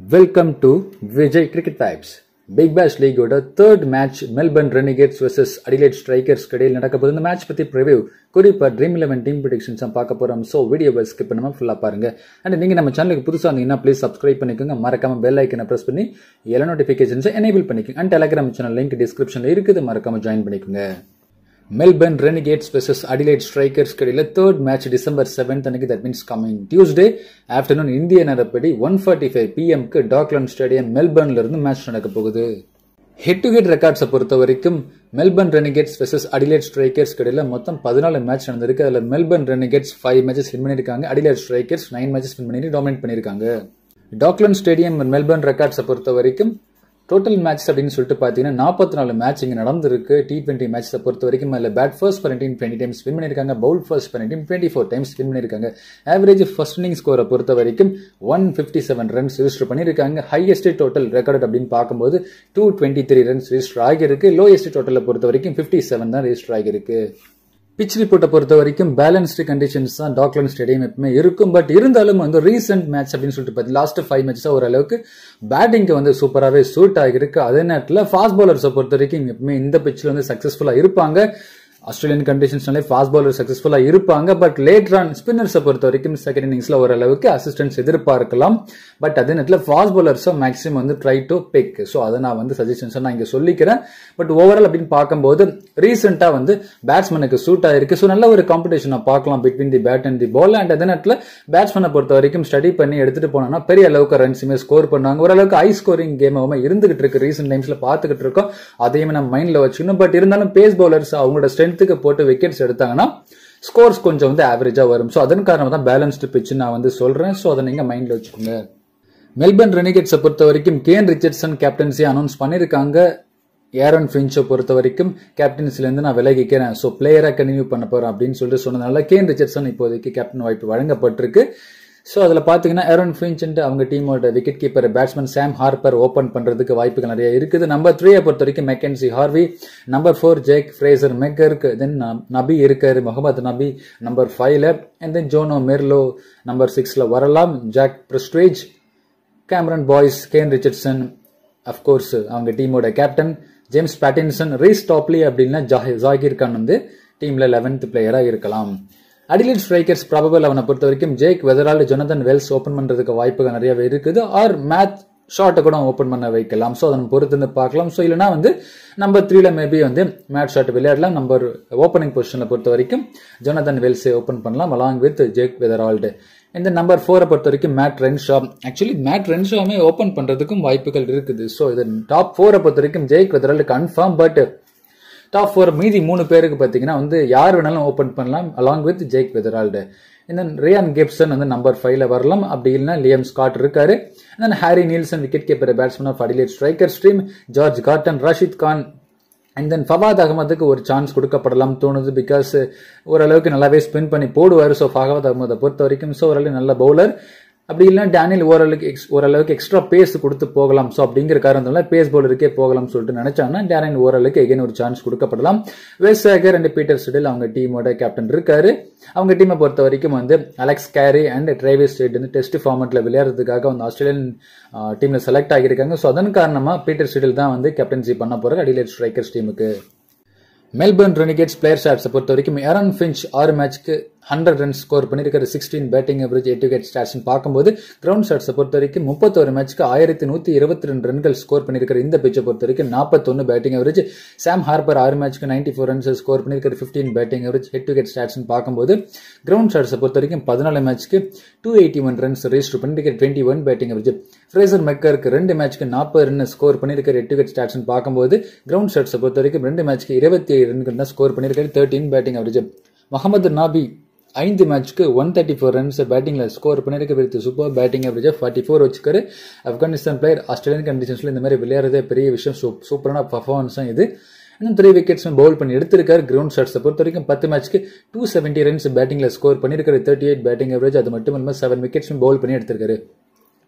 welcome to Vijay cricket vibes big bash லீகோட third match Melbourne Renegades versus Adelaide Strikers இடையில் நடக்க போகுது இந்த மேட்ச் பத்தி ப்ரிவியூ குறிப்பா ட்ரீம் லெவன் டீம் ப்ரிடிக்ஷன்ஸ் பார்க்க போறோம் ஸோ வீடியோவை ஸ்கிப் பண்ணாம ஃபுல்லா பாருங்க அண்ட் நீங்க நம்ம சேனலுக்கு புதுசா இருந்தீங்கன்னா ப்ளீஸ் சப்ஸ்கிரைப் பண்ணிக்கோங்க மறக்காம பெல் ஐக்கனை பிரஸ் பண்ணி எல்லா நோட்டிஃபிகேஷன்ஸை எனேபிள் பண்ணிக்கோங்க அண்ட் டெலிகிராம் சேனல் லிங்க் டிஸ்கிரிப்ஷன்ல இருக்குது மறக்காம ஜாயின் பண்ணிக்கோங்க Melbourne Renegades versus Adelaide Strikers இடையில தேர்ட் மேட்ச் டிசம்பர் செவன்த் அன்னைக்கு that means coming Tuesday afternoon இந்திய நேரப்படி ஒன் ஃபார்ட்டி ஃபைவ் பிஎம்க்கு டாக்லாண்ட் ஸ்டேடியம் மெல்பர்ன்ல இருந்து மேட்ச் நடக்க போகுது ஹெட் டு ஹெட் ரெக்கார்ட்ஸை பொறுத்த வரைக்கும் Melbourne Renegades versus Adelaide Strikers இடையில மொத்தம் பதினாலு மேட்ச் நடந்திருக்கு அதில் Melbourne Renegades five matches win பண்ணியிருக்காங்க Adelaide Strikers nine matches win பண்ணி டாமினேட் பண்ணியிருக்காங்க டாக்லாண்ட் ஸ்டேடியம் மெல்பர்ன் ரெக்கார்ட்ஸை பொறுத்த வரைக்கும் டோட்டல் மேட்ச் அப்படின்னு சொல்லிட்டு பார்த்தீங்கன்னா நாற்பத்தி நாலு மேட்ச் இங்கே நடந்திருக்கு டி டுவெண்ட்டி மேட்ச்சை பொறுத்த வரைக்கும் அதில் பேட் ஃபர்ஸ்ட் பண்ணிட்டீம் டுவெண்ட்டி டைம்ஸ் வின் பண்ணியிருக்காங்க பவுல் ஃபர்ஸ்ட் பண்ணிட்டீம் டுவெண்ட்டி ஃபோர் டைம்ஸ் வின் பண்ணியிருக்காங்க ஆவரேஜ் ஃபர்ஸ்ட் இன்னிங் ஸ்கோரை பொறுத்த வரைக்கும் one fifty seven runs register பண்ணியிருக்காங்க ஹையஸ்ட் டோட்டல் ரெக்கார்ட் அப்படின்னு பார்க்கும்போது two twenty three runs register ஆகியிருக்கு லோயஸ்ட் டோட்டலை பொறுத்த வரைக்கும் ஃபிஃப்டி செவன் தான் ரிஜிஸ்டர் ஆகியிருக்கு பிச் ரிப்போர்ட்டை பொறுத்த வரைக்கும் பேலன்ஸ்டு கண்டிஷன்ஸ் தான் டாக்லாண்ட் ஸ்டேடியம் எப்பவுமே இருக்கும் பட் இருந்தாலும் வந்து ரீசெண்ட் மேட்ச் அப்படின்னு சொல்லிட்டு பார்த்து லாஸ்ட் ஃபைவ் மேட்சஸ் ஓரளவுக்கு பேட்டிங்க்கு வந்து சூப்பராகவே சூட் ஆகிருக்கு அதே நேரத்தில் ஃபாஸ்ட் பாலர்ஸை பொறுத்த வரைக்கும் எப்பவுமே இந்த பிச்சில் வந்து சக்ஸஸ்ஃபுல்லாக இருப்பாங்க ஆஸ்திரேலியன் கண்டிஷன்ஸ்னாலே ஃபாஸ்ட் பாலர் சக்ஸஸ்ஃபுல்லாக இருப்பாங்க பட் லேட் ரன் ஸ்பின்னர்ஸை பொறுத்த வரைக்கும் செகண்ட் இன்னிங்ஸில் ஓரளவுக்கு அசிஸ்டன்ஸ் எதிர்பார்க்கலாம் பட் அதே நேரத்தில் ஃபாஸ்ட் பாலர்ஸை மேக்ஸிமம் வந்து ட்ரை டு பிக் ஸோ அதை நான் வந்து சஜஷன்ஸை நான் இங்கே சொல்லிக்கிறேன் பட் ஓவரால் அப்படின்னு பார்க்கும்போது ரீசெண்டாக வந்து பேட்ஸ்மேனுக்கு சூட் ஆயிருக்கு ஸோ நல்ல ஒரு காம்படிஷனை பார்க்கலாம் between the bat and the ball and அதே நேரத்தில் பேட்ஸ்மேனை பொறுத்த வரைக்கும் ஸ்டடி பண்ணி எடுத்துட்டு போனோம்னா பெரிய அளவுக்கு ரன்ஸுமே ஸ்கோர் பண்ணுவாங்க ஓரளவுக்கு ஹை ஸ்கோரிங் கேமாவும் இருந்துகிட்டு இருக்கு ரீசெண்ட் டைம்ஸ்ல பார்த்துக்கிட்டு இருக்கோம் அதையுமே நம்ம மைண்ட்ல வச்சுக்கணும் பட் இருந்தாலும் பேஸ் பவுலர்ஸ் அவங்களோட ஸ்ட்ரென்த்துக்கு போட்டு விக்கெட்ஸ் எடுத்தாங்கன்னா ஸ்கோர்ஸ் கொஞ்சம் வந்து ஆவரேஜா வரும் ஸோ அதன் காரணமாக தான் பேலன்ஸ்டு பிச்சு நான் வந்து சொல்றேன் ஸோ அதை நீங்க மைண்ட்ல வச்சுக்கோங்க மெல்பர்ன் ரெனிகேட்ஸை பொறுத்த வரைக்கும் கேன் ரிச்சர்ட்சன் கேப்டன்சி அனௌன்ஸ் பண்ணியிருக்காங்க ஏரன் ஃபின்ச்சை பொறுத்த வரைக்கும் கேப்டன்சிலேருந்து நான் விலகிக்கிறேன் ஸோ பிளேயராக கண்டினியூ பண்ண போறேன் அப்படின்னு சொல்லிட்டு சொன்னதுனால கேன் ரிச்சர்ட்சன் இப்போதைக்கு கேப்டன் வாய்ப்பு வழங்கப்பட்டிருக்கு ஸோ அதில் பார்த்தீங்கன்னா ஏரன் ஃபின்ச் அவங்க டீமோட wicket keeper batsman Sam Harper open பண்ணுறதுக்கு வாய்ப்புகள் நிறைய இருக்குது நம்பர் த்ரீயை பொறுத்த வரைக்கும் Mackenzie Harvey number four Jake Fraser மெக்கருக்கு தென் நபி இருக்காரு முகமது நபி நம்பர் ஃபைவ்ல அண்ட் தென் ஜோனோ மெர்லோ நம்பர் சிக்ஸில் வரலாம் Jack Prestwidge Cameron Boyce Kane Richardson of course அவங்க டீமோட captain James Pattinson Reece Topley அப்படின்னா ஜாகிர் கான் வந்து டீம்ல லெவன்த் பிளேயரா இருக்கலாம் அடிலைட் ஸ்ட்ரைக்கர்ஸ் ப்ராபபிள் அவனை பொறுத்த வரைக்கும் Jake Weatherald Jonathan Wells open பண்றதுக்கு வாய்ப்புகள் நிறையவே இருக்குது ஆர் மேத் ஷார்ட்டை கூட ஓப்பன் பண்ண வைக்கலாம் ஸோ அதனை பொறுத்து வந்து பார்க்கலாம் ஸோ இல்லைனா வந்து நம்பர் த்ரீல மேபி வந்து மேட் ஷாட் விளையாடலாம் நம்பர் ஓப்பனிங் பொசிஷனை பொறுத்த வரைக்கும் ஜொனதன் வெல்ஸை ஓப்பன் பண்ணலாம் அலாங் வித் ஜேக் வெதரால்டு இந்த நம்பர் ஃபோரை பொறுத்த வரைக்கும் மேட் ரென்ஷா ஆக்சுவலி மேட் ரென்ஷாவுமே ஓப்பன் பண்றதுக்கும் வாய்ப்புகள் இருக்குது ஸோ இது டாப் ஃபோரை பொறுத்த வரைக்கும் Jake Weatherald confirm but top four மீதி மூணு பேருக்கு பார்த்தீங்கன்னா வந்து யார் வேணாலும் ஓப்பன் பண்ணலாம் அலாங் வித் ஜெயிக் வெதரால்டு இந்த ரியான் கிப்சன் வந்து நம்பர் ஃபைவ்ல வரலாம் அப்படி இல்லைனா லியம் ஸ்காட் இருக்காரு then Harry Nielsen wicket keeper batsman of Adelaide Striker ஸ்ட்ரீம் George Garton Rashid Khan and then Fawad அகமதுக்கு ஒரு சான்ஸ் கொடுக்கப்படலாம் தோணுது பிகாஸ் ஓரளவுக்கு நல்லாவே ஸ்பின் பண்ணி போடுவார் ஸோ ஃபவாத் அகமதை பொறுத்த வரைக்கும் ஸோ ஓரளவு நல்ல பவுலர் அப்படி இல்லை டேனியல் ஓரளவுக்கு எக்ஸ் ஓரளவுக்கு எக்ஸ்ட்ரா பேஸ் கொடுத்து போகலாம் ஸோ அப்படிங்கிற காரணத்தால பேஸ் பவுலருக்கே போகலாம் சொல்லிட்டு நினைச்சாங்கன்னா டேனியல் ஓரளவுக்கு எகைன் ஒரு சான்ஸ் கொடுக்கப்படலாம் வேஸ்டேகர் அண்ட் பீட்டர் ஸ்டில் அவங்க டீமோட கேப்டன் இருக்காரு அவங்க டீமை பொறுத்த வரைக்கும் வந்து அலெக்ஸ் கேரி அண்ட் டிரைவிஸ் ஸ்டேட் வந்து டெஸ்ட் ஃபார்மெட்ல விளையாடுறதுக்காக வந்து ஆஸ்திரேலியன் டீம்ல செலக்ட் ஆகியிருக்காங்க ஸோ அதன் காரணமா பீட்டர் ஸ்டில் தான் வந்து கேப்டன்சி பண்ண போறாரு அடிலேட் ஸ்ட்ரைக்கர்ஸ் டீமுக்கு மெல்பர்ன் ரெனிகேட்ஸ் பிளேயர் ஸ்டாட்ஸை பொறுத்த வரைக்கும் ஏரன் ஃபின்ச் ஆறு மேட்ச்க்கு ஹண்ட்ரட் ரன் ஸ்கோர் பண்ணியிருக்கிற சிக்ஸ்டீன் பேட்டிங் அவரேஜ் எட்டு விக்கெட் ஸ்டாட்ஸ் பார்க்கும்போது கிரவுண்ட் ஸ்டாட்ஸை பொறுத்த வரைக்கும் முப்பத்தோரு மேட்ச்க்கு ஆயிரத்தி நூத்தி இருபத்தி ரெண்டு ரன்கள் ஸ்கோர் பண்ணியிருக்கிற இந்த பிச்சை பொறுத்த வரைக்கும் நாற்பத்தொன்னு பேட்டிங் அவரேஜ் சாம் ஹார்பர் ஆறு மேட்ச்க்கு நைன்டி ஃபோர் ரன்ஸ் ஸ்கோர் பண்ணியிருக்கிற ஃபிஃப்டீன் பேட்டிங் அவரேஜ் எட்டு விக்கெட் ஸ்டாட்ஸ் பார்க்கும்போது கிரவுண்ட் ஸ்டாட்ஸை பொறுத்த வரைக்கும் பதினாலு மேட்ச்க்கு two eighty one runs register பண்ணியிருக்கிற twenty one batting average Fraser மெக்கருக்கு ரெண்டு மேட்ச்க்கு நாற்பது ரன் ஸ்கோர் பண்ணியிருக்கிற எட்டு விக்கெட் ஸ்டாட்ஸ் பார்க்கும்போது கிரவுண்ட் ஸ்டாட்ஸை பொறுத்த வரைக்கும் ரெண்டு மேட்ச்க்கு இருபத்தி ஏழு ரன்கள் தான் ஸ்கோர் பண்ணியிருக்காரு thirteen batting average Mohammad Nabi ஐந்து மேட்ச்க்கு ஒன் தேர்ட்டி ஃபோர் ரன்ஸ் பேட்டிங்ல ஸ்கோர் பண்ணிருக்க with super batting average forty four வச்சுக்காரு ஆப்கானிஸ்தான் பிளேயர் ஆஸ்திரேலியன் கண்டிஷன்ஸ்ல இந்த மாதிரி விளையாடுறதே பெரிய விஷயம் சூப்பரான பர்ஃபார்மன்ஸ் தான் இது இன்னும் த்ரீ விக்கெட்ஸ் பவுல் பண்ணி எடுத்திருக்காரு கிரவுண்ட் ஷாட்ஸை பொறுத்த வரைக்கும் பத்து மேட்ச்க்கு டூ செவன்ட்டி ரன்ஸ் பேட்டிங்ல ஸ்கோர் பண்ணிருக்காரு தேர்ட்டி எயிட் பேட்டிங் அவரேஜ் அது மட்டும் இல்லாமல் செவன் விக்கெட்ஸ் பவுல் பண்ணி எடுத்திருக்காரு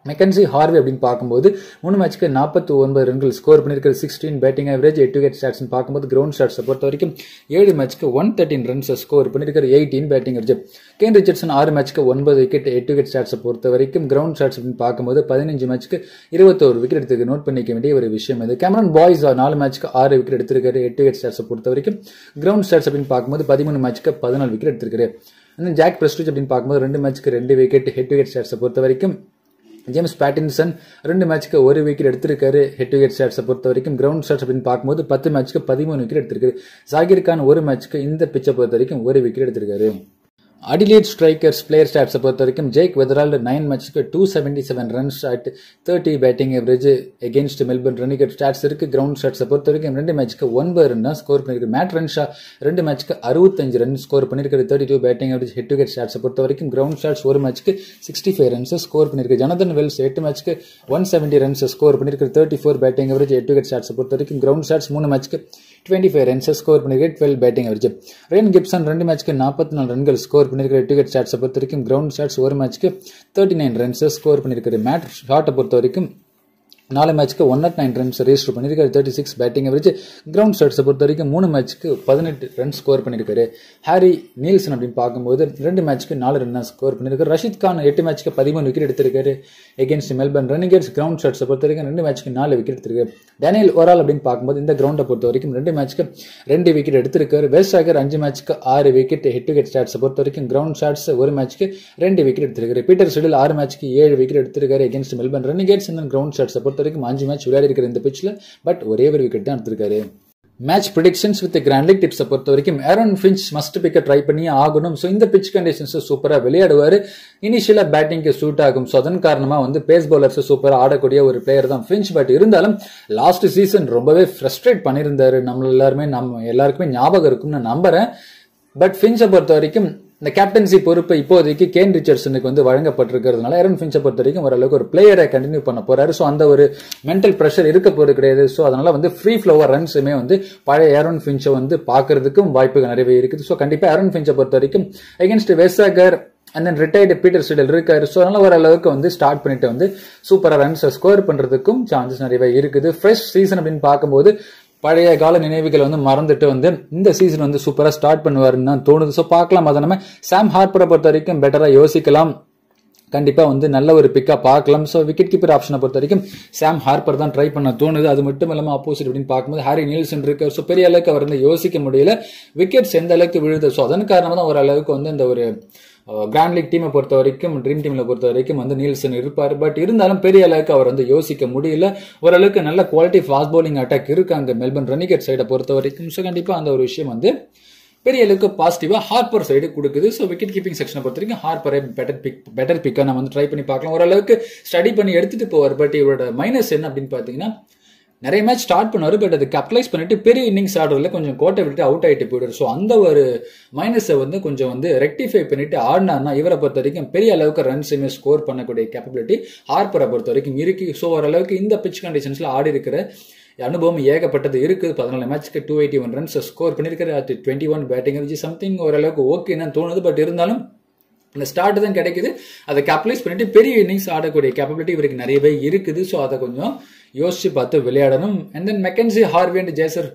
மெக்கன்சி ஹார்வே அப்படின்னு பார்க்கும்போது மூணு மேட்ச்க்கு நாற்பத்தி ஒன்பது ரன்கள் ஸ்கோர் பண்ணியிருக்கிற சிக்ஸ்டீன் பேட்டிங் ஆவரேஜ் எட்டு விக்கெட் ஸ்டாட்ஸ்னு பார்க்கும்போது கிரவுண்ட் ஸ்டாட்ஸை பொறுத்த வரைக்கும் ஏழு மேட்ச்க்கு ஒன் தேர்ட்டின் ரன்ஸ் ஸ்கோர் பண்ணியிருக்கிற eighteen batting average Kane Richardson ஆறு மேட்ச்க்கு ஒன்பது விக்கெட் எட்டு விக்கெட் ஸ்டாட்ஸை பொறுத்த வரைக்கும் கிரவுண்ட் ஸ்டாட்ஸ் அப்படின்னு பார்க்கும்போது பதினஞ்சு மேட்ச்க்கு இருபத்தோரு விக்கெட் எடுத்துருக்கு நோட் பண்ணிக்க வேண்டிய ஒரு விஷயம் இது கேமரன் பாய்ஸ் நாலு மேட்ச்க்கு ஆறு விக்கெட் எடுத்திருக்காரு எட்டு விக்கெட் ஸ்டாட்ஸை பொறுத்த வரைக்கும் கிரவுண்ட் ஸ்டாட்ஸ் அப்படின்னு பார்க்கும்போது பதிமூணு மேட்ச்க்கு பதினாலு விக்கெட் எடுத்திருக்காரு அந்த ஜாக் பிரஸ்டிஜ் அப்படின்னு பார்க்கும்போது ரெண்டு மேட்ச்க்கு ரெண்டு விக்கெட் ஹெட் விக்கெட் ஸ்டாட்ஸை பொறுத்த வரைக்கும் ஜேம்ஸ் பேட்டின்சன் ரெண்டு மேட்ச்க்கு ஒரு விக்கெட் எடுத்திருக்காரு ஹெட் விக்கெட் ஸ்டாட்ஸை பொறுத்த வரைக்கும் கிரவுண்ட் ஸ்டாட்ஸ் அப்படின்னு பார்க்கும்போது பத்து மேட்ச்க்கு பதிமூணு விக்கெட் எடுத்திருக்காரு ஜாகிர் கான் ஒரு மேட்ச்க்கு இந்த பிச்சை பொறுத்த வரைக்கும் ஒரு விக்கெட் எடுத்திருக்காரு அடிலேட் ஸ்ட்ரைக்கர்ஸ் பிளேயர் ஸ்டாட்ஸை பொறுத்த வரைக்கும் ஜேக் வெதரால் நைன் மேட்ச்க்கு two seventy seven runs at thirty batting average against Melbourne Renegade stats இருக்கு கிரவுண்ட் ஸ்டாட்ஸை பொறுத்த வரைக்கும் ரெண்டு மேட்ச்க்கு ஒன்பது ரன் தான் ஸ்கோர் பண்ணிருக்கு மேட் ரன்ஷா ரெண்டு மேட்ச்க்கு அறுபத்தஞ்சு ரன் ஸ்கோர் பண்ணிருக்காரு thirty two batting average head wicket ஸ்டாட்ஸை பொறுத்த வரைக்கும் கிரவுண்ட் ஸ்டாட்ஸ் ஒரு மேட்ச்க்கு சிக்ஸ்டி ஃபைவ் ரன்ஸ் ஸ்கோர் பண்ணிருக்கு ஜனதன் வெல்ஸ் எட்டு மேட்ச்க்கு ஒன் செவன்டி ரன்ஸ் ஸ்கோர் பண்ணிருக்கு தேர்ட்டி ஃபோர் பேட்டிங் எவரேஜ் எட்டு விக்கெட் ஸ்டாட்ஸை பொறுத்த வரைக்கும் கிரவுண்ட் ஸ்டாட்ஸ் மூணு மேட்ச்க்கு டுவெண்ட்டி ஃபைவ் ரன்ஸ் ஸ்கோர் பண்ணிருக்கு twelve batting average Ryan Gibson ரெண்டு மேட்ச்க்கு நாற்பத்தி நாலு ரன்கள் ஸ்கோர் பண்ணிருக்கிற எட்டு விக்கெட் ஸ்டாட்ஸை பொறுத்த வரைக்கும் கிரவுண்ட் ஸ்டாட்ஸ் ஒரு மேட்ச்க்கு தேர்ட்டி நைன் ரன்ஸ் ஸ்கோர் பண்ணிருக்காரு மேட் ஷாட்டை பொறுத்த வரைக்கும் நாலு மேட்ச்க்கு one not nine runs register பண்ணியிருக்காரு thirty six batting average ground ஸ்டாட்ஸை பொறுத்த வரைக்கும் மூணு மேட்ச்க்கு பதினெட்டு ரன் ஸ்கோர் பண்ணியிருக்காரு ஹாரி நீல்சன் அப்படின்னு பார்க்கும்போது ரெண்டு மேட்ச்க்கு நாலு ரன் ஸ்கோர் பண்ணியிருக்காரு ரஷித் கான் எட்டு மேட்ச்க்கு பதிமூணு விக்கெட் எடுத்திருக்காரு எகேன்ஸ்ட் மெல்பர்ன் ரன்னிகேட்ஸ் கிரவுண்ட் ஸ்டாட்ஸை பொறுத்த வரைக்கும் ரெண்டு மேட்ச்க்கு நாலு விக்கெட் எடுத்திருக்காரு டேனியல் ஓரால் அப்படின்னு பார்க்கும்போது இந்த கிரவுண்டை பொறுத்த வரைக்கும் ரெண்டு மேட்ச்க்கு ரெண்டு விக்கெட் எடுத்திருக்காரு வெஸ்ட் ஆகர் அஞ்சு மேட்ச்க்கு ஆறு விக்கெட் ஹெட் விக்கெட் ஸ்டாட்ஸை பொறுத்த வரைக்கும் கிரவுண்ட் ஸ்டாட்ஸ் ஒரு மேட்ச்க்கு ரெண்டு விக்கெட் எடுத்திருக்காரு பீட்டர் ஷெடில் ஆறு மேட்ச்க்கு ஏழு விக்கெட் எடுத்திருக்காரு எகேன்ஸ்ட் மெல்பர்ன் ரன்னிகேட்ஸ் இந்த கிரவுண்ட் ஸ்டாட்ஸை பொறுத்த வரைக்கும் அஞ்சு மேட்ச் விளையாடி இருக்கிற இந்த பிச்சில் பட் ஒரே ஒரு விக்கெட் தான் எடுத்திருக்காரு match predictions with grand league டிப்ஸை பொறுத்த வரைக்கும் ஏரன் ஃபின்ச் மஸ்ட் பிக்க ட்ரை பண்ணி ஆகணும் ஸோ இந்த பிச் கண்டிஷன்ஸ் சூப்பராக விளையாடுவார் இனிஷியலாக பேட்டிங்க்கு சூட் ஆகும் ஸோ அதன் காரணமாக வந்து பேஸ் பவுலர்ஸ் சூப்பராக ஆடக்கூடிய ஒரு பிளேயர் தான் ஃபின்ச் பட் இருந்தாலும் லாஸ்ட் சீசன் ரொம்பவே ஃப்ரஸ்ட்ரேட் பண்ணியிருந்தாரு நம்ம எல்லாருமே நம்ம எல்லாருக்குமே ஞாபகம் இருக்கும்னு நான் நம்புறேன் பட் ஃபின்ச்சை பொறுத்த வரைக்கும் இந்த கேப்டன்சி பொறுப்பு இப்போதைக்கு கேன் ரிச்சர்ட்ஸனுக்கு வந்து வழங்கப்பட்டிருக்கிறதுனால ஏரன் ஃபின்ச்சை பொறுத்த வரைக்கும் ஓரளவுக்கு ஒரு பிளேயரை கண்டினியூ பண்ண போறாரு ஸோ அந்த ஒரு மென்டல் ப்ரெஷர் இருக்க போறது கிடையாது ஸோ அதனால வந்து ஃப்ரீ ஃப்ளோவர் ரன்ஸுமே வந்து பழைய ஏரன் ஃபின்ச்சை வந்து பார்க்கறதுக்கும் வாய்ப்புகள் நிறையவே இருக்குது ஸோ கண்டிப்பா ஏரன் ஃபின்ச்சை பொறுத்த வரைக்கும் against Wes Agar and then retired Peter Siddle இருக்காரு ஸோ அதனால ஓரளவுக்கு வந்து ஸ்டார்ட் பண்ணிட்டு வந்து சூப்பராக ரன்ஸை ஸ்கோர் பண்றதுக்கும் சான்சஸ் நிறையவே இருக்குது ஃப்ரெஷ் சீசன் அப்படின்னு பார்க்கும்போது பழைய கால நினைவுகளை வந்து மறந்துட்டு வந்து இந்த சீசன் வந்து சூப்பராக ஸ்டார்ட் பண்ணுவாருன்னு தான் தோணுது ஸோ பார்க்கலாம் அதை நம்ம சாம் ஹார்ப்பரை பொறுத்த வரைக்கும் பெட்டராக யோசிக்கலாம் கண்டிப்பாக வந்து நல்ல ஒரு பிக்கப் பார்க்கலாம் ஸோ விக்கெட் கீப்பர் ஆப்ஷனை பொறுத்த வரைக்கும் சாம் ஹார்ப்பர் தான் ட்ரை பண்ண தோணுது அது மட்டும் இல்லாமல் ஆப்போசிட் அப்படின்னு பார்க்கும்போது ஹாரி நீல்சன் இருக்கு ஸோ பெரிய அளவுக்கு அவர் வந்து யோசிக்க முடியல விக்கெட்ஸ் எந்த அளவுக்கு விழுது ஸோ அதன் காரணமாக தான் ஓரளவுக்கு வந்து இந்த ஒரு கிராண்ட் லீக் டீமை பொறுத்த வரைக்கும் ட்ரீம் டீமில் பொறுத்த வரைக்கும் வந்து நீல்சன் இருப்பார் பட் இருந்தாலும் பெரிய அளவுக்கு அவர் வந்து யோசிக்க முடியல ஓரளவுக்கு நல்ல குவாலிட்டி ஃபாஸ்ட் பவுலிங் அட்டாக் இருக்கு அங்கே மெல்பர்ன் ரன்னிகேட் சைடை பொறுத்த வரைக்கும் ஸோ கண்டிப்பாக அந்த ஒரு விஷயம் வந்து பெரிய அளவுக்கு பாசிட்டிவா ஹார்பர் சைடு கொடுக்குது ஸோ விக்கெட் கீப்பிங் செக்ஷனை பொறுத்த வரைக்கும் ஹார்பரை பெட்டர் பிக் பெட்டர் பிக்கை நம்ம வந்து ட்ரை பண்ணி பார்க்கலாம் ஓரளவுக்கு ஸ்டடி பண்ணி எடுத்துட்டு போவார் பட் இவரோட மைனஸ் என்ன அப்படின்னு பார்த்தீங்கன்னா நிறைய மேட்ச் ஸ்டார்ட் பண்ணுவார் பட் அது கேப்டலைஸ் பண்ணிட்டு பெரிய இன்னிங்ஸ் ஆடுறதுல கொஞ்சம் கோட்டை விட்டு அவுட் ஆகிட்டு போயிடுவார் ஸோ அந்த ஒரு மைனஸை வந்து கொஞ்சம் வந்து ரெக்டிஃபை பண்ணிட்டு ஆடினார்னா இவரை பொறுத்த வரைக்கும் பெரிய அளவுக்கு ரன்ஸுமே ஸ்கோர் பண்ணக்கூடிய கேப்பபிலிட்டி ஹார்பரை பொறுத்த வரைக்கும் இருக்கு ஸோ ஓரளவுக்கு இந்த பிச் கண்டிஷன்ஸ்ல ஆடி இருக்கிற அனுபவம் ஏகப்பட்டது இருக்குது பதினாலு மேட்ச்க்கு two eighty one runs score பண்ணியிருக்காரு அது டுவெண்ட்டி ஒன் பேட்டிங் இருந்துச்சு சம்திங் ஓரளவுக்கு ஓகேன்னு தோணுது பட் இருந்தாலும் அந்த ஸ்டார்ட் தான் கிடைக்குது அதை கேப்டலைஸ் பண்ணிட்டு பெரிய இன்னிங்ஸ் ஆடக்கூடிய கேப்பபிலிட்டி இவருக்கு நிறையவே இருக்குது ஸோ அதை கொஞ்சம் யோசிச்சு பார்த்து விளையாடணும் and then Mackenzie Harvey and ஜேசர்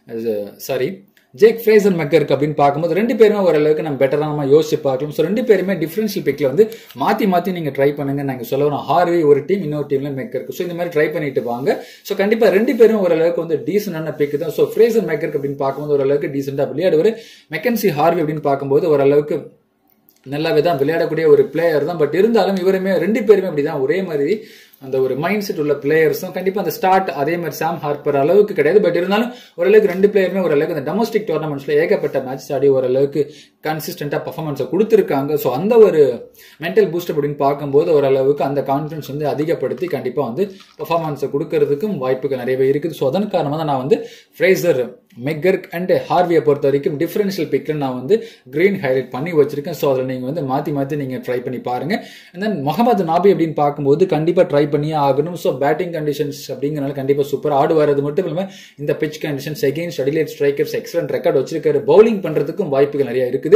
சாரி ஜேக் ஃப்ரேசர் மெக்கருக்கு அப்படின்னு பார்க்கும்போது ரெண்டு பேருமே ஓரளவுக்கு நம்ம பெட்டராக நம்ம யோசிச்சு பார்க்கலாம் ஸோ ரெண்டு பேருமே டிஃபரன்ஷியல் பிக்கில் வந்து மாற்றி மாற்றி நீங்கள் ட்ரை பண்ணுங்க நாங்கள் சொல்ல வரோம் ஹார்வி ஒரு டீம் இன்னொரு டீம்ல மெக்கருக்கு ஸோ இந்த மாதிரி ட்ரை பண்ணிட்டு வாங்க ஸோ கண்டிப்பாக ரெண்டு பேரும் ஓரளவுக்கு வந்து டீசெண்டான பிக் தான் ஸோ ஃப்ரேசர் மெக்கருக்கு அப்படின்னு பார்க்கும்போது ஓரளவுக்கு டீசெண்டாக விளையாடுவார் மெக்கன்சி ஹார்வி அப்படின்னு பார்க்கும்போது ஓரளவுக்கு நல்லாவே தான் விளையாடக்கூடிய ஒரு பிளேயர் தான் பட் இருந்தாலும் இவருமே ரெண்டு பேருமே அப்படிதான் ஒரே மாதிரி அந்த ஒரு மைண்ட் செட் உள்ள பிளேயர்ஸும் கண்டிப்பா அந்த ஸ்டார்ட் அதே மாதிரி சாம் ஹார்பர் அளவுக்கு கிடையாது பட் இருந்தாலும் ஓரளவுக்கு ரெண்டு பிளேயருமே ஓரளவுக்கு அந்த டொமஸ்டிக் டோர்னமெண்ட்ஸ்ல ஏகப்பட்ட மேட்ச் ஆடி ஓரளவுக்கு கன்சிஸ்டண்டா பர்ஃபார்மன்ஸை கொடுத்துருக்காங்க ஸோ அந்த ஒரு மென்டல் பூஸ்ட் அப்படின்னு பார்க்கும்போது ஓரளவுக்கு அந்த கான்ஃபிடன்ஸ் வந்து அதிகப்படுத்தி கண்டிப்பா வந்து பர்ஃபார்மன்ஸை கொடுக்கறதுக்கும் வாய்ப்புகள் நிறையவே இருக்குது ஸோ அதன் காரணமாக தான் நான் வந்து ஃப்ரேசர் மெக்கர்க் அண்ட் ஹார்வியை பொறுத்த வரைக்கும் டிஃபரன்ஷியல் பிக்கில் நான் வந்து கிரீன் ஹைலைட் பண்ணி வச்சிருக்கேன் ஸோ அதில் நீங்கள் வந்து மாற்றி மாற்றி நீங்கள் ட்ரை பண்ணி பாருங்க அண்ட் தென் முகமது நாபி அப்படின்னு பார்க்கும்போது கண்டிப்பாக ட்ரை பண்ணியே ஆகணும் ஸோ பேட்டிங் கண்டிஷன்ஸ் அப்படிங்கிறனால கண்டிப்பாக சூப்பர் ஆடுவார் அது மட்டும் இல்லாமல் இந்த pitch conditions against Adelaide Strikers excellent record வச்சிருக்காரு பவுலிங் பண்ணுறதுக்கும் வாய்ப்புகள் நிறைய இருக்குது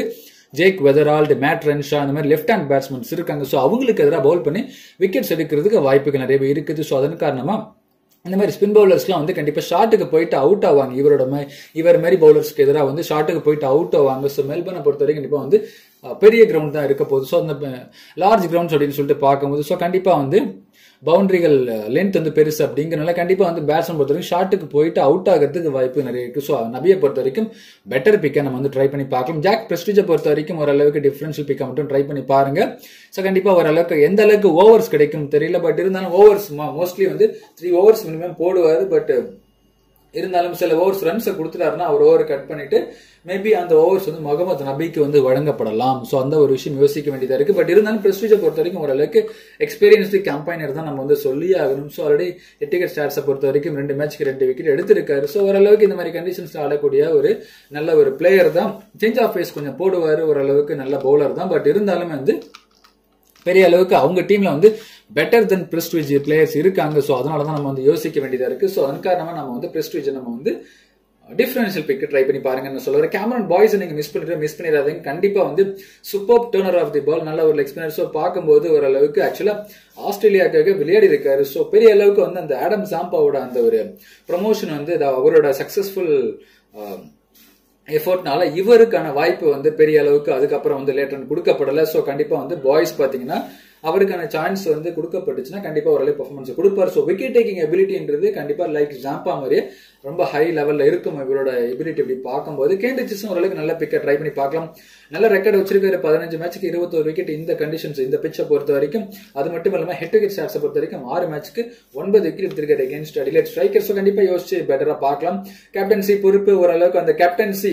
ஜேக் வெதரால்டு மேட் ரென்ஷா அந்த மாதிரி லெஃப்ட் ஹேண்ட் பேட்ஸ்மேன்ஸ் இருக்காங்க ஸோ அவங்களுக்கு எதிராக பவுல் பண்ணி விக்கெட்ஸ் எடுக்கிறதுக்கு வாய்ப்புகள் நிறையவே இருக்குது ஸோ அதன் காரணமாக இந்த மாதிரி ஸ்பின் பவுலர்ஸ்லாம் வந்து கண்டிப்பாக ஷாட்டுக்கு போயிட்டு அவுட் ஆவாங்க இவரோட மா- இவர் மாதிரி பவுலர்ஸ்க்கு எதிராக வந்து ஷாட்டுக்கு போயிட்டு அவுட் ஆவாங்க ஸோ மெல்பர்னை பொறுத்த வரைக்கும் கண்டிப்பாக வந்து அஹ், பெரிய கிரவுண்ட் தான் இருக்க போகுது ஸோ அந்த லார்ஜ் கிரவுண்ட்ஸ் அப்படின்னு சொல்லிட்டு பார்க்கும்போது ஸோ கண்டிப்பாக வந்து பவுண்டரிகள் லென்த் வந்து பெருசு அப்படிங்கிறனால கண்டிப்பாக வந்து பேட்ஸ்மேன் பொறுத்த வரைக்கும் ஷாட்டுக்கு போயிட்டு அவுட் ஆகிறதுக்கு வாய்ப்பு நிறைய இருக்குது ஸோ நபியை பொறுத்த வரைக்கும் பெட்டர் பிக்கை நம்ம வந்து ட்ரை பண்ணி பார்க்கலாம் ஜாக் பிரஸ்டிஜை பொறுத்த வரைக்கும் ஓரளவுக்கு டிஃபரன்ஷியல் பிக்கை மட்டும் ட்ரை பண்ணி பாருங்க ஸோ கண்டிப்பாக ஓரளவுக்கு எந்த அளவுக்கு ஓவர்ஸ் கிடைக்கும் தெரியல பட் இருந்தாலும் ஓவர்ஸ் மோஸ்ட்லி வந்து த்ரீ ஓவர்ஸ் மினிமம் போடுவார் பட் இருந்தாலும் சில ஓவர்ஸ் ரன்ஸை கொடுத்துட்டாருன்னா அவர் ஓவர் கட் பண்ணிட்டு மேபி அந்த ஓவர்ஸ் வந்து முகமது நபிக்கு வந்து வழங்கப்படலாம் ஸோ அந்த ஒரு விஷயம் யோசிக்க வேண்டியதா இருக்கு பட் இருந்தாலும் பிரஸ்டீஜை பொறுத்த வரைக்கும் ஓரளவுக்கு எக்ஸ்பீரியன்ஸ்டு கேம்பைனர் தான் நம்ம வந்து சொல்லி ஆகணும் ஸோ ஆல்ரெடி எட்டிகட் ஸ்டார்ஸை பொறுத்த வரைக்கும் ரெண்டு மேட்ச்க்கு ரெண்டு விக்கெட் எடுத்திருக்காரு ஸோ ஓரளவுக்கு இந்த மாதிரி கண்டிஷன்ஸ்ல ஆடக்கூடிய ஒரு நல்ல ஒரு பிளேயர் தான் சேஞ்ச் ஆஃப் பேஸ் கொஞ்சம் போடுவார் ஓரளவுக்கு நல்ல பவுலர் தான் பட் இருந்தாலும் வந்து பெரிய அளவுக்கு அவங்க டீம்ல வந்து பெட்டர் தென் பிரஸ்டீஜ் பிளேயர்ஸ் இருக்காங்க ஸோ அதனால தான் நம்ம வந்து யோசிக்க வேண்டியதா இருக்கு ஸோ அதன் காரணமா நம்ம வந்து பிரஸ்டீஜ் நம்ம வந்து டிஃபரன்ஷியல் பிக் ட்ரை பண்ணி பாருங்கன்னு சொல்லுவார் கேமரன் பாய்ஸ் நீங்க மிஸ் பண்ணிட்டு மிஸ் பண்ணிடாதீங்க கண்டிப்பா வந்து super turner of the ball நல்ல ஒரு எக்ஸ்பீரியன்ஸ் ஸோ பார்க்கும்போது ஓரளவுக்கு ஆக்சுவலா ஆஸ்திரேலியாக்காக விளையாடி இருக்காரு ஸோ பெரிய அளவுக்கு வந்து அந்த ஆடம் சாம்பாவோட அந்த ஒரு ப்ரமோஷன் வந்து அது அவரோட சக்சஸ்ஃபுல் எஃபோர்ட்னால இவருக்கான வாய்ப்பு வந்து பெரிய அளவுக்கு அதுக்கப்புறம் வந்து லேட்டர் கொடுக்கப்படல ஸோ கண்டிப்பா வந்து பாய்ஸ் பாத்தீங்கன்னா அவருக்கான சான்ஸ் வந்து கொடுக்கப்பட்டுச்சுன்னா கண்டிப்பா ஓரளவு பெர்ஃபார்மன்ஸ் கொடுப்பார் ஸோ விக்கெட் டேக்கிங் எபிலிட்டின்றது கண்டிப்பா லைக் ஜாம்பா மாதிரியே ரொம்ப ஹை லெவல்ல இருக்கும் இவரோட எபிலிட்டி இப்படி பார்க்கும்போது கேண்டிச்சிஸும் ஓரளவுக்கு நல்ல பிக்கை ட்ரை பண்ணி பார்க்கலாம் நல்ல ரெக்கார்ட் வச்சிருக்காரு பதினஞ்சு மேட்ச்சுக்கு இருபத்தோரு விக்கெட் இந்த கண்டிஷன்ஸ் இந்த பிச்சை பொறுத்த வரைக்கும் அது மட்டும் இல்லாம ஹெட் விக்கெட் ஸ்டாட்ஸை பொறுத்த வரைக்கும் ஆறு மேட்ச்க்கு ஒன்பது விக்கெட் எடுத்திருக்காரு அகேன்ஸ்ட் அடிலேட் ஸ்ட்ரைக்கர் ஸோ கண்டிப்பா யோசிச்சு பெட்டரா பார்க்கலாம் கேப்டன்சி பொறுப்பு ஓரளவுக்கு அந்த கேப்டன்சி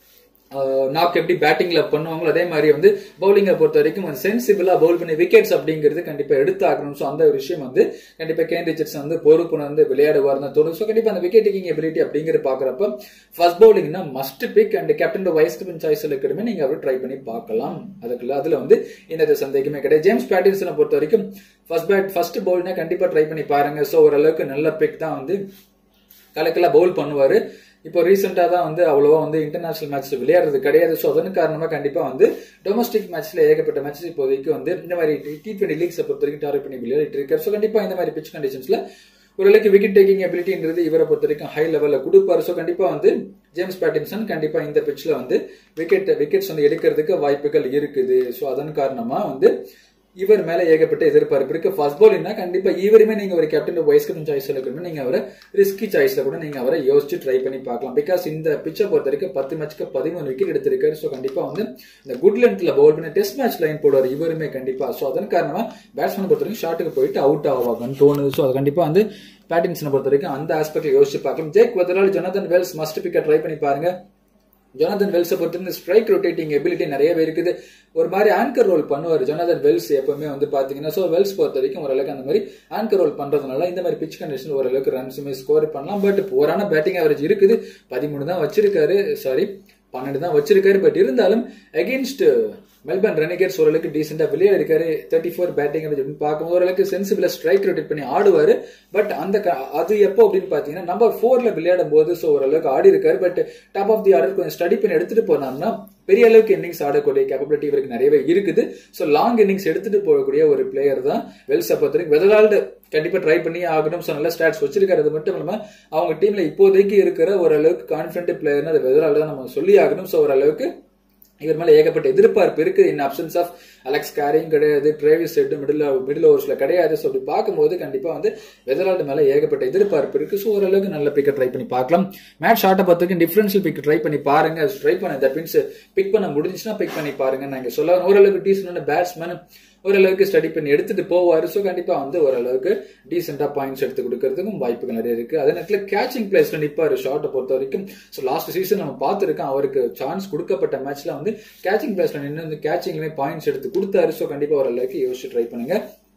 நாக் எப்படி பேட்டிங்ல பண்ணுவாங்களோ அதே மாதிரி வந்து பவுலிங்கை பொறுத்த வரைக்கும் சென்சிபிளா பவுல் பண்ணி விக்கெட்ஸ் அப்படிங்கிறது கண்டிப்பா எடுத்தாகணும் ஸோ அந்த ஒரு விஷயம் வந்து கண்டிப்பா கேன் ரிச்சர்ட்ஸ் வந்து பொறுப்பு வந்து விளையாடுவார் தான் தோணும் ஸோ கண்டிப்பா அந்த விக்கெட் டேக்கிங் எபிலிட்டி அப்படிங்கிற பாக்குறப்ப ஃபர்ஸ்ட் பவுலிங்னா must pick and captain vice captain choice இருக்கிறமே நீங்க அவர் ட்ரை பண்ணி பார்க்கலாம் அதுக்குள்ள அதுல வந்து எந்த சந்தேகமே கிடையாது ஜேம்ஸ் பேட்டின்சனை பொறுத்த வரைக்கும் ஃபர்ஸ்ட் பேட் ஃபர்ஸ்ட் பவுல்னா கண்டிப்பா ட்ரை பண்ணி பாருங்க ஸோ ஓரளவுக்கு நல்ல பிக் தான் வந்து கலக்கெல்லாம் பவுல் பண்ணுவாரு இப்போ ரீசெண்டா தான் வந்து அவ்வளவா வந்து இன்டர்நேஷனல் மேட்ச்ல விளையாடுறது கிடையாது ஸோ அதன் காரணமா கண்டிப்பா வந்து டொமஸ்டிக் மேட்ச்ல ஏகப்பட்ட மேட்ச் இப்போதைக்கு வந்து இந்த மாதிரி டி டுவெண்ட்டி லீக்ஸை பொறுத்த வரைக்கும் டார்கெட் பண்ணி விளையாடிட்டு இருக்காரு ஸோ கண்டிப்பா இந்த மாதிரி பிச் கண்டிஷன்ஸ்ல ஓரளவுக்கு விக்கெட் டேக்கிங் எபிலிட்டின்றது இவரை பொறுத்த வரைக்கும் ஹை லெவல்ல கொடுப்பாரு ஸோ கண்டிப்பா வந்து ஜேம்ஸ் பேட்டின்சன் கண்டிப்பா இந்த பிச்ல வந்து விக்கெட் விக்கெட்ஸ் வந்து எடுக்கிறதுக்கு வாய்ப்புகள் இருக்குது ஸோ அதன் காரணமா வந்து இவர் மேல ஏகப்பட்ட எதிர்பார்ப்பு இருக்கு ஃபர்ஸ்ட் பாலிங்னா கண்டிப்பா இவருமே நீங்க ஒரு கேப்டன் வைஸ் கேப்டன் சாய்ஸ்ல இருக்கணும் நீங்க அவரை ரிஸ்கி சாய்ஸ்ல கூட நீங்க அவரை யோசிச்சு ட்ரை பண்ணி பார்க்கலாம் பிகாஸ் இந்த பிச்சை பொறுத்த வரைக்கும் பத்து மேட்ச்க்கு பதிமூணு விக்கெட் எடுத்திருக்காரு ஸோ கண்டிப்பா வந்து இந்த குட் லென்த்ல பவுல் பண்ணி டெஸ்ட் மேட்ச் லைன் போடுவார் இவருமே கண்டிப்பா ஸோ அதன் காரணமா பேட்ஸ்மேன் பொறுத்த வரைக்கும் ஷாட்டுக்கு போயிட்டு அவுட் ஆவாங்கன்னு தோணுது ஸோ அது கண்டிப்பா வந்து பேட்டின்ஸனை பொறுத்த வரைக்கும் அந்த ஆஸ்பெக்ட்ல யோசிச்சு பார்க்கலாம் Jake Weatherald Jonathan Wells must பிக்க ட்ரை பண்ணி பாருங்க ஜொனாதன் வெல்ஸை பொறுத்து ஸ்ட்ரைக் ரொட்டேட்டிங் எபிலிட்டி நிறையவே இருக்குது ஒரு மாதிரி ஆங்கர் ரோல் பண்ணுவார் ஜொனாதன் வெல்ஸ் எப்பவுமே வந்து பாத்தீங்கன்னா ஸோ வெல்ஸ் பொறுத்த வரைக்கும் ஓரளவுக்கு அந்த மாதிரி ஆங்கர் ரோல் பண்றதுனால இந்த மாதிரி பிச் கண்டிஷன் ஓரளவுக்கு ரன்ஸுமே ஸ்கோர் பண்ணலாம் பட் போரான பேட்டிங் அவரேஜ் இருக்குது பதிமூணு தான் வச்சிருக்காரு சாரி பன்னெண்டு தான் வச்சிருக்காரு பட் இருந்தாலும் அகேன்ஸ்ட் மெல்பர்ன் ரெனிகேட்ஸ் ஓரளவுக்கு டீசெண்டா விளையாடி இருக்காரு தேர்ட்டி ஃபோர் பேட்டிங் அப்படின்னு பார்க்கும் ஓரளவுக்கு சென்சிபிளா ஸ்ட்ரைக் ரொட்டேட் பண்ணி ஆடுவாரு பட் அந்த க- அது எப்போ அப்படின்னு பாத்தீங்கன்னா நம்பர் ஃபோர்ல விளையாடும் போது ஸோ ஓரளவுக்கு ஆடி இருக்காரு but top of the order கொஞ்சம் ஸ்டடி பண்ணி எடுத்துட்டு போனார்னா பெரிய அளவுக்கு இன்னிங்ஸ் ஆடக்கூடிய கேப்பபிலிட்டி இவருக்கு நிறையவே இருக்குது ஸோ லாங் இன்னிங்ஸ் எடுத்துட்டு போகக்கூடிய ஒரு பிளேயர் தான் வெல்ஸை பொறுத்த வரைக்கும் வெதரால்டு கண்டிப்பா ட்ரை பண்ணி ஆகணும் ஸோ நல்ல ஸ்டாட்ஸ் வச்சிருக்காரு அது மட்டும் இல்லாம அவங்க டீம்ல இப்போதைக்கு இருக்கிற ஓரளவுக்கு கான்பிடன்ட் பிளேயர்னு அது வெதரால்டு தான் நம்ம சொல்லி ஆகணும் ஸோ ஓரளவுக்கு இவர் மேல ஏகப்பட்ட எதிர்பார்ப்பு இருக்கு இன் அப்சன்ஸ் ஆஃப் அலெக்ஸ் கேரியும் கிடையாது டிரைவிஸ் செட் மிடில் மிடில் ஓவர்ஸ்ல கிடையாது ஸோ அப்படி பார்க்கும்போது கண்டிப்பா வந்து வெதரால்டு மேல ஏகப்பட்ட எதிர்பார்ப்பு இருக்கு ஸோ ஓரளவுக்கு நல்ல பிக்கை ட்ரை பண்ணி பார்க்கலாம் மேட்ச் ஷாட்டை பொறுத்த வரைக்கும் டிஃபரன்ஷியல் பிக் ட்ரை பண்ணி பாருங்க ட்ரை பண்ண தட் மீன்ஸ் பிக் பண்ண முடிஞ்சுச்சுன்னா பிக் பண்ணி பாருங்க நான் இங்க சொல்ல ஓரளவுக்கு டீசென்டான பேட்ஸ்மேன் ஓரளவுக்கு ஸ்டடி பண்ணி எடுத்துட்டு போவாரு ஸோ கண்டிப்பா வந்து ஓரளவுக்கு டீசெண்டா பாயிண்ட்ஸ் எடுத்து கொடுக்கறதுக்கும் வாய்ப்புகள் நிறைய இருக்கு அதே நேரத்தில் கேச்சிங் பிளேஸ்ல நிப்பாரு ஷாட்டை பொறுத்த வரைக்கும் ஸோ லாஸ்ட் சீசன் நம்ம பார்த்துருக்கோம் அவருக்கு சான்ஸ் கொடுக்கப்பட்ட மேட்ச்ல வந்து கேச்சிங் பிளேஸ்ல நின்று வந்து கேச்சிங்லயுமே பாயிண்ட்ஸ் எடுத்து கொடுத்தாரு ஸோ கண்டிப்பா ஓரளவுக்கு யோசிச்சு ட்ரை பண்ணுங்க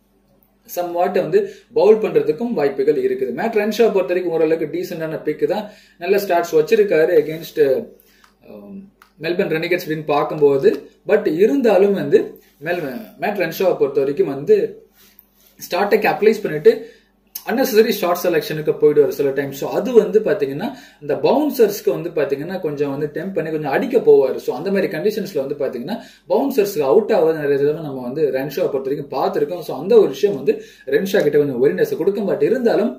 சம் வாட்டை வந்து பவுல் பண்றதுக்கும் வாய்ப்புகள் இருக்குது மேட் ரன்ஷா பொறுத்த வரைக்கும் ஓரளவுக்கு டீசென்டான பிக் தான் நல்ல ஸ்டார்ட்ஸ் வச்சிருக்காரு அகேன்ஸ்ட் மெல்பர்ன் ரெனிகேட்ஸ் அப்படின்னு பார்க்கும்போது பட் இருந்தாலும் வந்து மெல் மேட் ரன்ஷாவை பொறுத்த வரைக்கும் வந்து ஸ்டார்டை கேப்டலைஸ் பண்ணிட்டு அன்னெசரி ஷார்ட் செலெக்ஷனுக்கு போயிடுவார் சில டைம் ஸோ அது வந்து பாத்தீங்கன்னா இந்த பவுன்சர்ஸ்க்கு வந்து பாத்தீங்கன்னா கொஞ்சம் வந்து டெம்ப் பண்ணி கொஞ்சம் அடிக்க போவார் ஸோ அந்த மாதிரி கண்டிஷன்ஸ்ல வந்து பாத்தீங்கன்னா பவுன்சர்ஸ்க்கு அவுட் ஆகாத நிறைய தடவை நம்ம வந்து ரென்ஷா பொறுத்த வரைக்கும் பார்த்துருக்கோம் ஸோ அந்த ஒரு விஷயம் வந்து ரென்ஷா கிட்ட கொஞ்சம் ஒரினஸ் கொடுக்கும் பட் இருந்தாலும்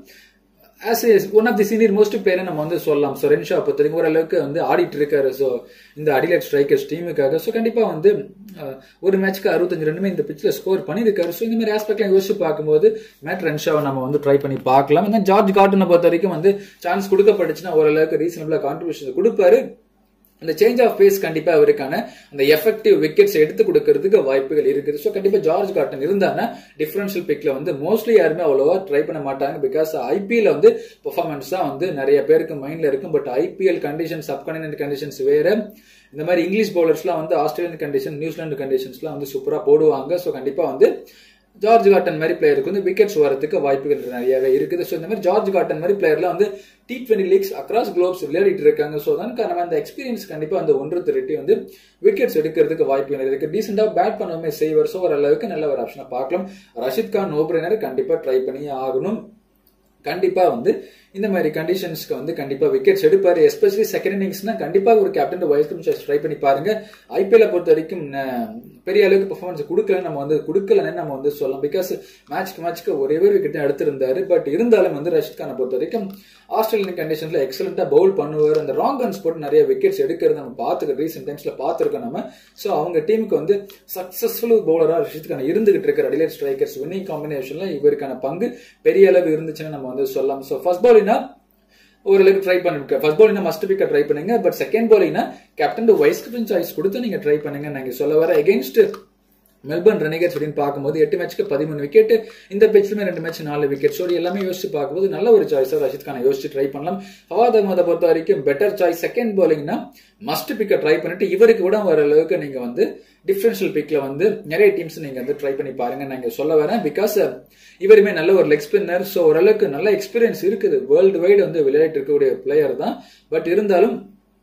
as a one of the senior most பிளேயரை நம்ம வந்து சொல்லலாம் ஸோ ரென்ஷா பொறுத்த வரைக்கும் ஓரளவுக்கு வந்து ஆடிட்டு இருக்காரு ஸோ இந்த அடிலேட் ஸ்ட்ரைக்கர்ஸ் டீமுக்காக ஸோ கண்டிப்பா வந்து அஹ், ஒரு மேட்ச்க்கு அறுபத்தஞ்சு ரன்னுமே இந்த பிச்சில் ஸ்கோர் பண்ணியிருக்காரு ஸோ இந்த மாதிரி ஆஸ்பெக்ட்லாம் யோசிச்சு பார்க்கும்போது மேட் ரென்ஷாவை நம்ம வந்து ட்ரை பண்ணி பார்க்கலாம் இந்த ஜார்ஜ் கார்டனை பொறுத்த வரைக்கும் வந்து சான்ஸ் கொடுக்கப்பட்டுச்சுன்னா ஓரளவுக்கு ரீசனபிளா கான்ட்ரிபியூஷன் கொடுப்பாரு அந்த சேஞ்ச் ஆஃப் பேஸ் கண்டிப்பா அவருக்கான அந்த எஃபெக்டிவ் விக்கெட்ஸ் எடுத்து கொடுக்கறதுக்கு வாய்ப்புகள் இருக்குது ஸோ கண்டிப்பா ஜார்ஜ் காட்டன் இருந்தானா டிஃபரன்ஷியல் பிக்ல வந்து மோஸ்ட்லி யாருமே அவ்வளோவா ட்ரை பண்ண மாட்டாங்க பிகாஸ் ஐபிஎல் வந்து பெர்ஃபார்மன்ஸ் தான் வந்து நிறைய பேருக்கு மைண்ட்ல இருக்கும் but IPL conditions subcontinent conditions வேற இந்த மாதிரி இங்கிலீஷ் பவுலர்ஸ்லாம் வந்து ஆஸ்திரேலியன் கண்டிஷன் நியூசிலாந்து கண்டிஷன்ஸ்லாம் வந்து சூப்பரா போடுவாங்க ஸோ கண்டிப்பா வந்து ஜார்ஜ் காட்டன் மாதிரி பிளேயருக்கு வந்து விக்கெட்ஸ் வரதுக்கு வாய்ப்புகள் நிறையவே இருக்குது ஸோ இந்த மாதிரி ஜார்ஜ் காட்டன் மாதிரி பிளேயர்லாம் வந்து T twenty leagues across globes விளையாடிட்டு இருக்காங்க ஸோ அதன் காரணமா அந்த எக்ஸ்பீரியன்ஸ் கண்டிப்பா அந்த ஒன்று திரட்டி வந்து விக்கெட்ஸ் எடுக்கிறதுக்கு வாய்ப்புகள் இருக்கு டீசெண்டா பேட் பண்ணவே செய்வர் ஸோ ஓரளவுக்கு நல்ல ஒரு ஆப்ஷனை பார்க்கலாம் ரஷித் கான் நோப்ரேனர் கண்டிப்பா ட்ரை பண்ணி ஆகணும் கண்டிப்பா வந்து இந்த மாதிரி கண்டிஷன்ஸ்க்கு வந்து கண்டிப்பா விக்கெட்ஸ் எடுப்பாரு எஸ்பெஷலி செகண்ட் இன்னிங்ஸ்னா கண்டிப்பா ஒரு கேப்டன் வைஸ் கேப்டன் ட்ரை பண்ணி பாருங்க ஐபிஎல் பொறுத்த வரைக்கும் அஹ், பெரிய அளவுக்கு பெர்ஃபார்மன்ஸ் கொடுக்கல நம்ம வந்து கொடுக்கலன்னு நம்ம வந்து சொல்லலாம் பிகாஸ் மேட்ச்க்கு மேட்ச்க்கு ஒரே ஒரு விக்கெட் தான் எடுத்திருந்தாரு பட் இருந்தாலும் வந்து ரஷித் கானை பொறுத்த வரைக்கும் ஆஸ்திரேலியன் கண்டிஷன்ல எக்ஸலண்டா பவுல் பண்ணுவார் அந்த ராங் ரன்ஸ் போட்டு நிறைய விக்கெட்ஸ் எடுக்கிறது நம்ம பார்த்துக்க ரீசெண்ட் டைம்ஸ்ல பார்த்துருக்கோம் நம்ம ஸோ அவங்க டீமுக்கு வந்து சக்சஸ்ஃபுல் பவுலரா ரஷித் கான் இருந்துகிட்டு இருக்கிற அடிலேட் ஸ்ட்ரைக்கர்ஸ் வின்னிங் காம்பினேஷன்ல இவருக்கான பங்கு பெரிய அளவு இருந்துச்சுன்னு நம்ம வந்து சொல்லலாம் ஸோ ஃபர்ஸ்ட் பாலினா ஓரளவுக்கு ட்ரை பண்ணிருக்க ஃபர்ஸ்ட் பாலிங் மஸ்ட் பிக்க ட்ரை பண்ணுங்க பட் செகண்ட் பாலிங்னா கேப்டன் வைஸ் கேப்டன் சாய்ஸ் கொடுத்து நீங்க ட்ரை பண்ணுங்க நாங்க சொல்ல வர அகைன்ஸ்ட் மெல்பர்ன் ரெனிகர்ஸ் அப்படின்னு பார்க்கும்போது எட்டு மேட்ச்க்கு பதிமூணு விக்கெட் இந்த பிச்சிலுமே ரெண்டு மேட்ச் நாலு விக்கெட் ஸோ எல்லாமே யோசிச்சு பார்க்கும்போது நல்ல ஒரு சாய்ஸா ரஷித் கானை யோசிச்சு ட்ரை பண்ணலாம் ஃபவாத் அகமதை பொறுத்த வரைக்கும் பெட்டர் சாய்ஸ் செகண்ட் பாலிங்னா மஸ்ட் பிக்க ட்ரை பண்ணிட்டு இவருக்கு கூட வர அளவுக்கு நீங்க வந்து டிஃபரன்ஷியல் பிக்ல வந்து நிறைய டீம்ஸ் நீங்க வந்து ட்ரை பண்ணி பாருங்க நான் சொல்ல வரேன் பிகாஸ் இவருமே நல்ல ஒரு லெக் ஸ்பின்னர் ஸோ ஓரளவுக்கு நல்ல எக்ஸ்பீரியன்ஸ் இருக்குது வேர்ல்டு வைடு வந்து விளையாட்டு இருக்கக்கூடிய பிளேயர் தான் பட் இருந்தாலும்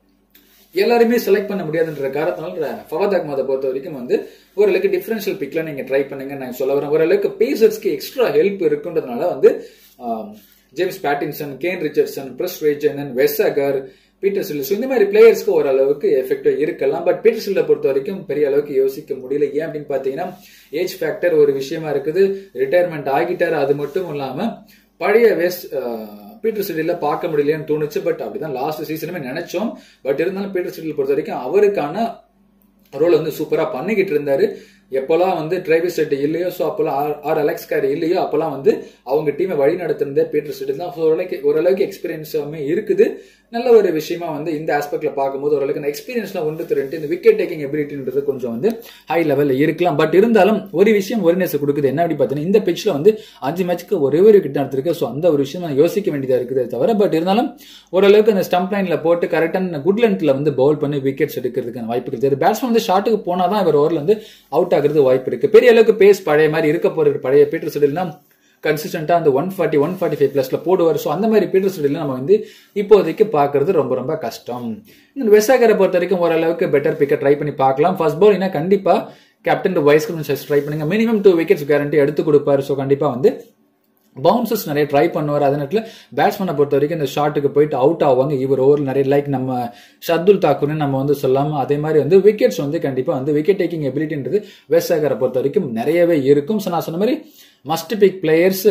எல்லாருமே செலக்ட் பண்ண முடியாதுன்ற காரணத்தினால ஃபவாத் அஹ்மதை பொறுத்த வரைக்கும் வந்து ஓரளவுக்கு டிஃபரன்ஷியல் பிக்ல நீங்க ட்ரை பண்ணுங்க நான் சொல்ல வரேன் ஓரளவுக்கு பேசர்ஸ்க்கு எக்ஸ்ட்ரா ஹெல்ப் இருக்குன்றதுனால வந்து ஆம், ஜேம்ஸ் பேட்டின்சன் கேன் ரிச்சர்ட்சன் பிரஸ் ரேஜன் வெஸ்ஸகர் பீட்டர் சில் ஸோ இந்த மாதிரி பிளேயர்ஸ்க்கு ஓரளவுக்கு எஃபெக்டிவ் இருக்கலாம் பட் பீட்டர் சில்லை பொறுத்த வரைக்கும் பெரிய அளவுக்கு யோசிக்க முடியல ஏன் அப்படின்னு பார்த்தீங்கன்னா ஏஜ் ஃபேக்டர் ஒரு விஷயமா இருக்குது ரிட்டையர்மெண்ட் ஆகிட்டாரு அது மட்டும் இல்லாம பழைய வெஸ்ட் பீட்டர் சிட்டில பார்க்க முடியலையான்னு தோணுச்சு பட் அப்படிதான் லாஸ்ட் சீசனுமே நினைச்சோம் பட் இருந்தாலும் பீட்டர் சிட்டில் பொறுத்த வரைக்கும் அவருக்கான ரோல் வந்து சூப்பரா பண்ணிக்கிட்டு இருந்தாரு எப்போல்லாம் வந்து டிரைவர் செட் இல்லையோ ஸோ அப்போல்லாம் ஆர் ஆர் அலெக்ஸ் கேர் இல்லையோ அப்போல்லாம் வந்து அவங்க டீமை வழி நடத்துனதே பீட்டர் செட் தான் ஸோ ஓரளவுக்கு ஓரளவுக்கு எக்ஸ்பீரியன்ஸாமே இருக்குது நல்ல ஒரு விஷயமா வந்து இந்த ஆஸ்பெக்ட்ல பார்க்கும்போது ஓரளவுக்கு இந்த எக்ஸ்பீரியன்ஸ்லாம் ஒன்று திரண்டு இந்த விக்கெட் டேக்கிங் எபிலிட்டின்றது கொஞ்சம் வந்து ஹை லெவல்ல இருக்கலாம் பட் இருந்தாலும் ஒரு விஷயம் ஒரினஸ் கொடுக்குது என்ன அப்படி பார்த்தீங்கன்னா இந்த பிச்சில் வந்து அஞ்சு மேட்ச்க்கு ஒரே ஒரு விக்கெட் நடத்திருக்கு ஸோ அந்த ஒரு விஷயம் நான் யோசிக்க வேண்டியதா இருக்குது தவிர பட் இருந்தாலும் ஓரளவுக்கு அந்த ஸ்டம்ப் லைன்ல போட்டு கரெக்டான குட் லென்த்ல வந்து பவுல் பண்ணி விக்கெட்ஸ் எடுக்கிறதுக்கான வாய்ப்புகள் தெரியுது பேட்ஸ்மேன் வந்து ஷாட்டுக்கு போனாதான் இவர் ஓவரில் வந்து அவுட் ஆகுறது வாய்ப்பு இருக்கு பெரிய அளவுக்கு பேஸ் பழைய மாதிரி இருக்க போற பழைய பீட்டர் செடில்னா கன்சிஸ்டண்டா அந்த one forty one forty five பிளஸ்ல போடுவார் ஸோ அந்த மாதிரி பீட்டர் செடில் நம்ம வந்து இப்போதைக்கு பார்க்கறது ரொம்ப ரொம்ப கஷ்டம் இந்த வெசாகரை பொறுத்த வரைக்கும் ஓரளவுக்கு பெட்டர் பிக்கை ட்ரை பண்ணி பார்க்கலாம் ஃபர்ஸ்ட் பால் கண்டிப்பா கேப்டன் வைஸ் கேப்டன் ட்ரை பண்ணுங்க மினிமம் டூ விக்கெட்ஸ் கேரண்டி எடுத்து கொடுப்பாரு ஸோ கண்டிப்பா வந்து பவுன்சர்ஸ் நிறைய ட்ரை பண்ணுவார் அதே நேரத்தில் பேட்ஸ்மேனை பொறுத்த வரைக்கும் இந்த ஷாட்டுக்கு போயிட்டு அவுட் ஆவாங்க இவர் ஓவர் நிறைய லைக் நம்ம ஷர்துல் தாக்கூர்னு நம்ம வந்து சொல்லாம அதே மாதிரி வந்து விக்கெட்ஸ் வந்து கண்டிப்பா வந்து விக்கெட் டேக்கிங் எபிலிட்டின்றது வேசாகரை பொறுத்த வரைக்கும் நிறையவே இருக்கும் ஸோ நான் சொன்ன மாதிரி மஸ்ட் பிக் பிளேயர்ஸ்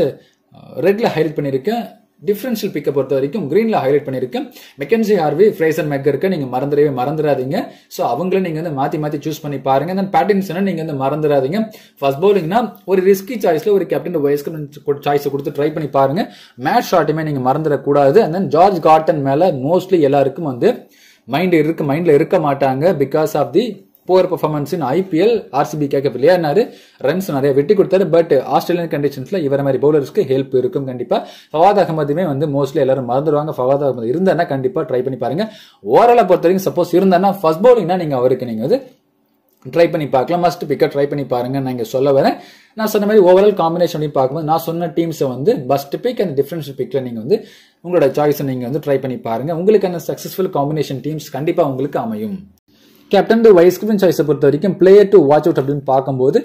ரெட்ல ஹைலைட் பண்ணியிருக்கேன் டிஃபரன்ஷியல் பிக்கை பொறுத்த வரைக்கும் கிரீன்ல ஹைலைட் பண்ணியிருக்கேன் மெக்கன்சி ஹார்வி ஃப்ரேசன் மெக்கருக்கு நீங்க மறந்துடவே மறந்துடாதீங்க ஸோ அவங்களும் நீங்க வந்து மாத்தி மாத்தி சூஸ் பண்ணி பாருங்க தென் பேட்டின்சனை நீங்க வந்து மறந்துடாதீங்க ஃபர்ஸ்ட் பவுலிங்னா ஒரு ரிஸ்கி சாய்ஸ்ல ஒரு கேப்டன் வைஸ் கேப்டன் சாய்ஸ் கொடுத்து ட்ரை பண்ணி பாருங்க மேட்ச் ஷாட்டுமே நீங்க மறந்துடக்கூடாது அண்ட் தென் ஜார்ஜ் காட்டன் மேல மோஸ்ட்லி எல்லாருக்கும் வந்து மைண்ட் இருக்கு மைண்ட்ல இருக்க மாட்டாங்க because of the poor performance in IPL RCB கேட்க விளையாடினாரு ரன்ஸ் நிறைய வெட்டி கொடுத்தாரு பட் ஆஸ்திரேலியன் கண்டிஷன்ஸ்ல இவர மாதிரி பவுலர்ஸ்க்கு ஹெல்ப் இருக்கும் கண்டிப்பா ஃபவாத் அகமதுமே வந்து மோஸ்ட்லி எல்லாரும் மறந்துடுவாங்க ஃபவாத் அகமது இருந்தானா கண்டிப்பா ட்ரை பண்ணி பாருங்க ஓவரால பொறுத்த வரைக்கும் சப்போஸ் இருந்தானா ஃபர்ஸ்ட் பவுலிங்னா நீங்க அவருக்கு நீங்க வந்து ட்ரை பண்ணி பார்க்கலாம் மஸ்ட் பிக்கை ட்ரை பண்ணி பாருங்க நான் இங்க சொல்ல வரேன் நான் சொன்ன மாதிரி ஓவரால் காம்பினேஷன் அப்படின்னு பார்க்கும்போது நான் சொன்ன டீம்ஸை வந்து பஸ்ட் பிக் அண்ட் டிஃபரன்ஸ் பிக்ல நீங்க வந்து உங்களோட சாய்ஸை நீங்க வந்து ட்ரை பண்ணி பாருங்க உங்களுக்கான சக்சஸ்ஃபுல் காம்பினேஷன் டீம்ஸ் கண்டிப்பா உங்களுக்கு அமையும் கேப்டன் டு வைஸ் கேப்டன் சாய்ஸை பொறுத்த வரைக்கும் பிளேயர் டு வாட்ச் அவுட் அப்படின்னு பார்க்கும்போது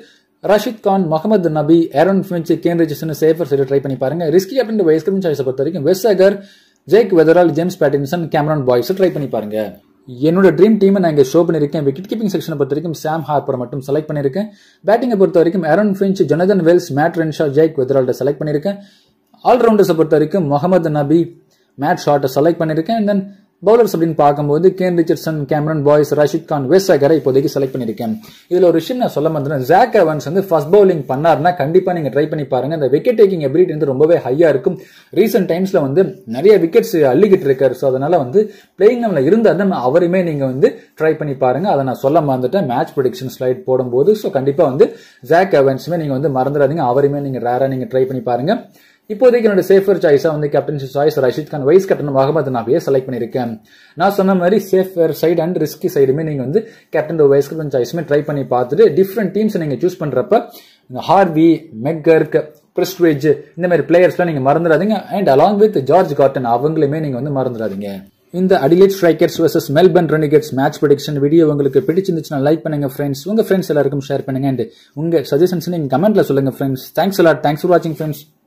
Rashid Khan Mohammad Nabi Aaron Finch Kane Richardson safer side try பண்ணி பாருங்க ரிஸ்கி அப்படின்ற வைஸ் கிரீம் சாய்ஸை பொறுத்த வரைக்கும் Wes Agar Jake Weatherald James Pattinson Cameron Boyce try பண்ணி பாருங்க என்னோட ட்ரீம் டீமை நான் இங்கே ஷோ பண்ணியிருக்கேன் விக்கெட் கீப்பிங் செக்ஷனை பொறுத்த வரைக்கும் சாம் ஹார்பர் மட்டும் செலக்ட் பண்ணியிருக்கேன் பேட்டிங்கை பொறுத்த வரைக்கும் Aaron Finch Jonathan Wells Matt Renshaw Jake Weatherald select பண்ணியிருக்கேன் ஆல்ரவுண்டர்ஸை பொறுத்த வரைக்கும் முகமது நபி மேட் ஷாட்டை செலக்ட் பண்ணியிருக்கேன் தென் பவுலர்ஸ் அப்படின்னு பார்க்கும்போது Kane Richardson Cameron Boyce Rashid Khan வெஸ்ஸகரை இப்போதைக்கு செலக்ட் பண்ணியிருக்கேன் இதுல ஒரு விஷயம் நான் சொல்ல மாட்டேன் ஜாக் எவன்ஸ் வந்து ஃபர்ஸ்ட் பவுலிங் பண்ணார்னா கண்டிப்பா நீங்க ட்ரை பண்ணி பாருங்க இந்த விக்கெட் டேக்கிங் எபிலிட்டி வந்து ரொம்பவே ஹையா இருக்கும் ரீசெண்ட் டைம்ஸ்ல வந்து நிறைய விக்கெட்ஸ் அள்ளிக்கிட்டு இருக்காரு ஸோ அதனால வந்து பிளேயிங் நம்மள இருந்தாருன்னா அவருமே நீங்க வந்து ட்ரை பண்ணி பாருங்க அதை நான் சொல்ல மறந்துட்டேன் மேட்ச் ப்ரொடிக்ஷன் ஸ்லைட் போடும்போது ஸோ கண்டிப்பா வந்து ஜாக் எவன்ஸுமே நீங்க வந்து மறந்துடாதீங்க அவருமே நீங்க ரேரா நீங்க ட்ரை பண்ணி பாருங்க இப்போதைக்கு என்னோட சேஃபர் சாய்ஸா வந்து captaincy choice Rashid Khan vice captain Mohammad நபியை செலக்ட் பண்ணியிருக்கேன் நான் சொன்ன மாதிரி சேஃபர் சைடு அண்ட் ரிஸ்கி சைடுமே நீங்க வந்து கேப்டன் வைஸ் கேப்டன் சாய்ஸுமே ட்ரை பண்ணி பார்த்துட்டு டிஃப்ரெண்ட் டீம்ஸ் நீங்க சூஸ் பண்றப்ப ஹார்வி மெக்கர்க் பிரிஸ்ட்வேஜ் இந்த மாதிரி பிளேயர்ஸ்லாம் நீங்க மறந்துடாதீங்க and along with George Garton அவங்களுமே நீங்க வந்து மறந்துடாதீங்க இந்த Adelaide Strikers versus Melbourne Renegades match prediction video உங்களுக்கு பிடிச்சிருந்துச்சுன்னா லைக் பண்ணுங்க ஃப்ரெண்ட்ஸ் உங்க ஃப்ரெண்ட்ஸ் எல்லாருக்கும் ஷேர் பண்ணுங்க அண்ட் உங்க சஜஷன்ஸ் நீங்க கமெண்ட்ல சொல்லுங்க friends thanks a lot thanks for வாட்சிங் ஃப்ரெண்ட்ஸ்